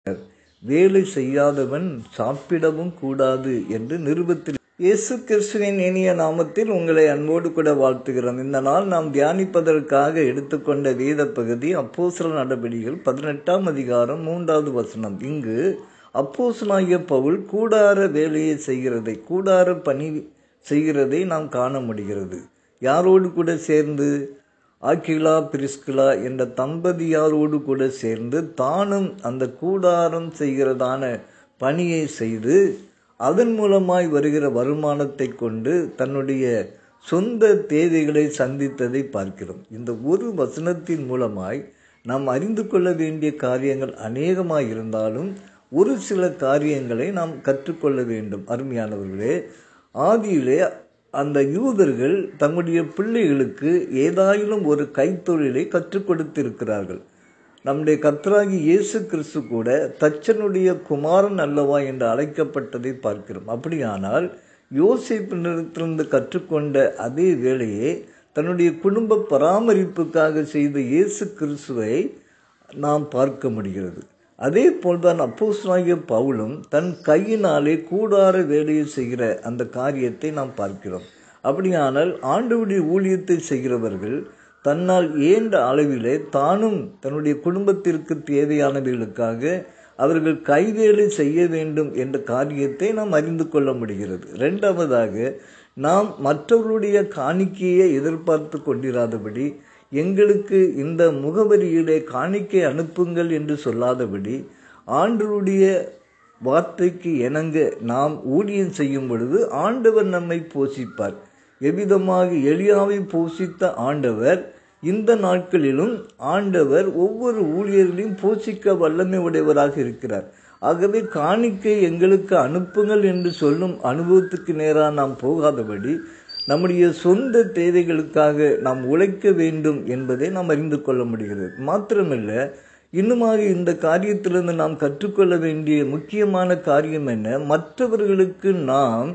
வேலை செய்யாதவன் சாப்பிடவும் கூடாது என்று நிருபத்தில் இயேசு கிறிஸ்துவின் இனிய நாமத்தில் உங்களை அன்போடு கூட வாழ்த்துகிறோம் இந்த நாள் நாம் தியானிப்பதற்காக எடுத்துக்கொண்ட வேத பகுதி அப்போஸ்தல நடபடிகள் பதினெட்டாம் அதிகாரம் மூன்றாவது வசனம் இங்கு அப்போஸ்தலனாகிய பவுல் கூடார வேலையை செய்கிறதை கூடார பணி செய்கிறதை நாம் காண முடிகிறது யாரோடு கூட சேர்ந்து ஆக்கிலா பிரிஸ்கிலா என்ற தம்பதியாரோடு கூட சேர்ந்து தானும் அந்த கூடாரம் செய்கிறதான பணியை செய்து அதன் மூலமாய் வருகிற வருமானத்தை கொண்டு தன்னுடைய சொந்த தேவைகளை சந்தித்ததை பார்க்கிறோம் இந்த ஒரு வசனத்தின் மூலமாய் நாம் அறிந்து கொள்ள வேண்டிய காரியங்கள் அநேகமாக இருந்தாலும் ஒரு சில காரியங்களை நாம் கற்றுக்கொள்ள வேண்டும் அருமையானவர்களே ஆதியிலே அந்த யூதர்கள் தங்களுடைய பிள்ளைகளுக்கு ஏதாயிலும் ஒரு கைத்தொழிலை கற்றுக் கொடுத்திருக்கிறார்கள் நம்முடைய கத்ராகி இயேசு கிறிஸ்து கூட தச்சனுடைய குமாரன் அல்லவா என்று அழைக்கப்பட்டதை பார்க்கிறோம் அப்படியானால் யோசிப்பினிடத்திலிருந்து கற்றுக்கொண்ட அதே வேளையை தன்னுடைய குடும்ப பராமரிப்புக்காக செய்த இயேசு கிறிஸ்துவை நாம் பார்க்க முடிகிறது அதே போல்தான் அப்போஸ்தலனாகிய பவுலும் தன் கையினாலே கூடார வேலையை செய்கிற அந்த காரியத்தை நாம் பார்க்கிறோம் அப்படியானால் ஆண்டவுடைய ஊழியத்தை செய்கிறவர்கள் தன்னால் இயன்ற அளவிலே தானும் தன்னுடைய குடும்பத்திற்கு தேவையானவைகளுக்காக அவர்கள் கைவேலை செய்ய வேண்டும் என்ற காரியத்தை நாம் அறிந்து கொள்ள முடிகிறது ரெண்டாவதாக நாம் மற்றவர்களுடைய காணிக்கையை எதிர்பார்த்து கொண்டிராதபடி எங்களுக்கு இந்த முகவரியிலே காணிக்கை அனுப்புங்கள் என்று சொல்லாதபடி ஆண்டருடைய வார்த்தைக்கு இணங்க நாம் ஊழியம் செய்யும் பொழுது ஆண்டவர் நம்மை போஷிப்பார் எவ்விதமாக எளியாவை போஷித்த ஆண்டவர் இந்த நாட்களிலும் ஆண்டவர் ஒவ்வொரு ஊழியர்களையும் போஷிக்க வல்லமை உடையவராக இருக்கிறார் ஆகவே காணிக்கை எங்களுக்கு அனுப்புங்கள் என்று சொல்லும் அனுபவத்துக்கு நேராக நாம் போகாதபடி நம்முடைய சொந்த தேவைகளுக்காக நாம் உழைக்க வேண்டும் என்பதை நாம் அறிந்து கொள்ள முடிகிறது மாத்திரமல்ல இன்னுமாக இந்த காரியத்திலிருந்து நாம் கற்றுக்கொள்ள வேண்டிய முக்கியமான காரியம் என்ன மற்றவர்களுக்கு நாம்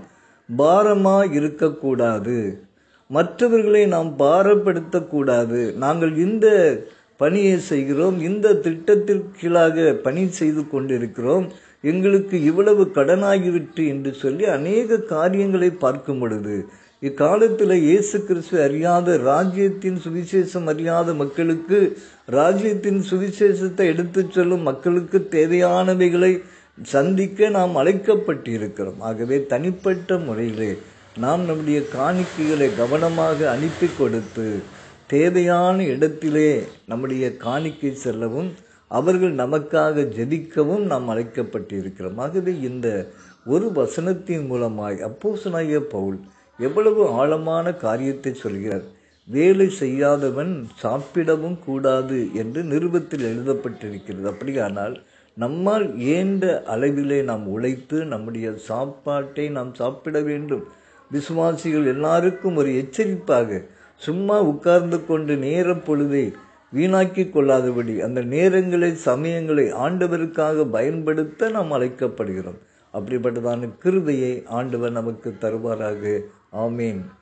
பாரமாக இருக்கக்கூடாது மற்றவர்களை நாம் பாரப்படுத்தக்கூடாது நாங்கள் இந்த பணியை செய்கிறோம் இந்த திட்டத்திற்கீழாக பணி செய்து கொண்டிருக்கிறோம் எங்களுக்கு இவ்வளவு கடனாகிவிட்டு என்று சொல்லி அநேக காரியங்களை பார்க்கும் பொழுது இக்காலத்தில் இயேசு கிறிஸ்து அறியாத ராஜ்யத்தின் சுவிசேஷம் அறியாத மக்களுக்கு ராஜ்யத்தின் சுவிசேஷத்தை எடுத்துச் சொல்லும் மக்களுக்கு தேவையானவைகளை சந்திக்க நாம் அழைக்கப்பட்டிருக்கிறோம் ஆகவே தனிப்பட்ட முறையிலே நாம் நம்முடைய காணிக்கைகளை கவனமாக அனுப்பி கொடுத்து தேவையான இடத்திலே நம்முடைய காணிக்கை செல்லவும் அவர்கள் நமக்காக ஜெபிக்கவும் நாம் அழைக்கப்பட்டிருக்கிறோம் ஆகவே இந்த ஒரு வசனத்தின் மூலமாய் அப்போசனாய பவுல் எவ்வளவு ஆழமான காரியத்தை சொல்கிறார் வேலை செய்யாதவன் சாப்பிடவும் கூடாது என்று நிருபத்தில் எழுதப்பட்டிருக்கிறது அப்படியானால் நம்மால் ஏண்ட அளவிலே நாம் உழைத்து நம்முடைய சாப்பாட்டை நாம் சாப்பிட வேண்டும் விசுவாசிகள் எல்லாருக்கும் ஒரு எச்சரிப்பாக சும்மா உட்கார்ந்து கொண்டு நேர பொழுதை வீணாக்கி கொள்ளாதபடி அந்த நேரங்களை சமயங்களை ஆண்டவருக்காக பயன்படுத்த நாம் அழைக்கப்படுகிறோம் அப்படிப்பட்டதான கிருபையை ஆண்டவர் நமக்கு தருவாராக ஆமீன்